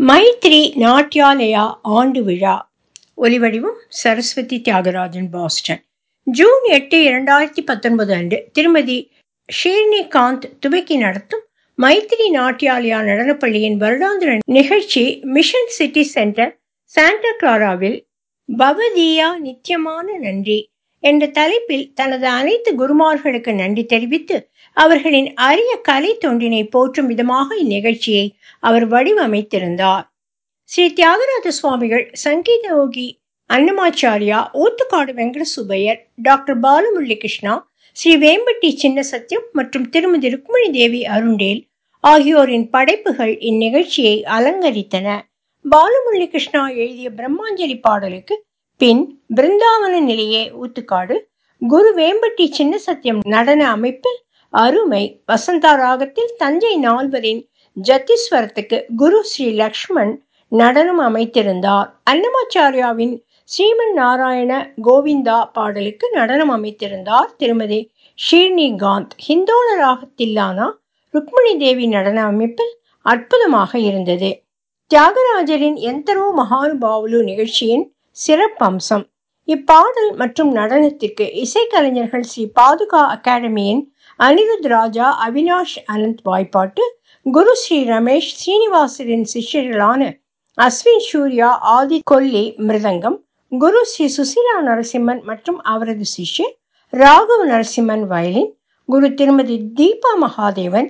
மைத்ரி நாட்டியாலயா ஆண்டு விழா ஒலிவடிவம் சரஸ்வதி தியாகராஜன் பாஸ்டன் ஜூன் எட்டு இரண்டாயிரத்தி பத்தொன்பது அன்று திருமதி ஷீர்னி காந்த் துவக்கி நடத்தும் மைத்ரி நாட்டியாலயா நடனப்பள்ளியின் வருடாந்திர நிகழ்ச்சி மிஷன் சிட்டி சென்டர் சாண்டா கிளாராவில் பவதியா நித்தியமான நன்றி என்ற தலைப்பில் தனது அனைத்து குருமார்களுக்கு நன்றி தெரிவித்து அவர்களின் அரிய கலை தொண்டினை போற்றும் விதமாக இந்நிகழ்ச்சியை அவர் வடிவமைத்திருந்தார் ஸ்ரீ தியாகராஜ சுவாமிகள் சங்கீத யோகி அன்னமாச்சாரியா ஊத்துக்காடு வெங்கட சுப்பையர் டாக்டர் பாலமுரளி கிருஷ்ணா ஸ்ரீ வேம்பட்டி சின்ன சத்யம் மற்றும் திருமதி ருக்மணி தேவி அருண்டேல் ஆகியோரின் படைப்புகள் இந்நிகழ்ச்சியை அலங்கரித்தன பாலமுரளி கிருஷ்ணா எழுதிய பிரம்மாஞ்சலி பாடலுக்கு பின் பிருந்தாவன நிலையே ஊத்துக்காடு குரு வேம்பட்டி சின்ன சத்யம் நடன அமைப்பில் அருமை வசந்தா ராகத்தில் தஞ்சை நால்வரின் ஜத்தீஸ்வரத்துக்கு குரு ஸ்ரீ லக்ஷ்மண் நடனம் அமைத்திருந்தார் அன்னமாச்சாரியாவின் ஸ்ரீமன் நாராயண கோவிந்தா பாடலுக்கு நடனம் அமைத்திருந்தார் திருமதி ஷீர்னி காந்த் ஹிந்தோள ராகத்தில்லானா ருக்மணி தேவி நடன அமைப்பில் அற்புதமாக இருந்தது தியாகராஜரின் எந்தரோ மகானுபாவுலு நிகழ்ச்சியின் சிறப்பம்சம் இப்பாடல் மற்றும் நடனத்திற்கு இசைக்கலைஞர்கள் ஸ்ரீ பாதுகா அகாடமியின் அனிருத் ராஜா அவினாஷ் அனந்த் வாய்ப்பாட்டு குரு ஸ்ரீ ரமேஷ் ஸ்ரீனிவாசரின் சிஷ்யர்களான அஸ்வின் சூர்யா ஆதி கொல்லி மிருதங்கம் குரு ஸ்ரீ சுசிலா நரசிம்மன் மற்றும் அவரது சிஷ்யர் ராகவ் நரசிம்மன் வயலின் குரு திருமதி தீபா மகாதேவன்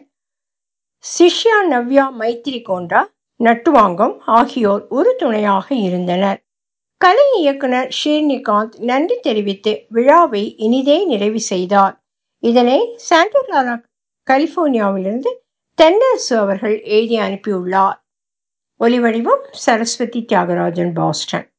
சிஷ்யா நவ்யா மைத்ரி கோண்டா நட்டுவாங்கம் ஆகியோர் ஒரு துணையாக இருந்தனர் கலை இயக்குனர் ஷீர்னிகாந்த் நன்றி தெரிவித்து விழாவை இனிதே நிறைவு செய்தார் இதனை சாண்டா கிளாரா கலிபோர்னியாவிலிருந்து தென்னரசு அவர்கள் எழுதி அனுப்பியுள்ளார் ஒலிவடிவம் சரஸ்வதி தியாகராஜன் பாஸ்டன்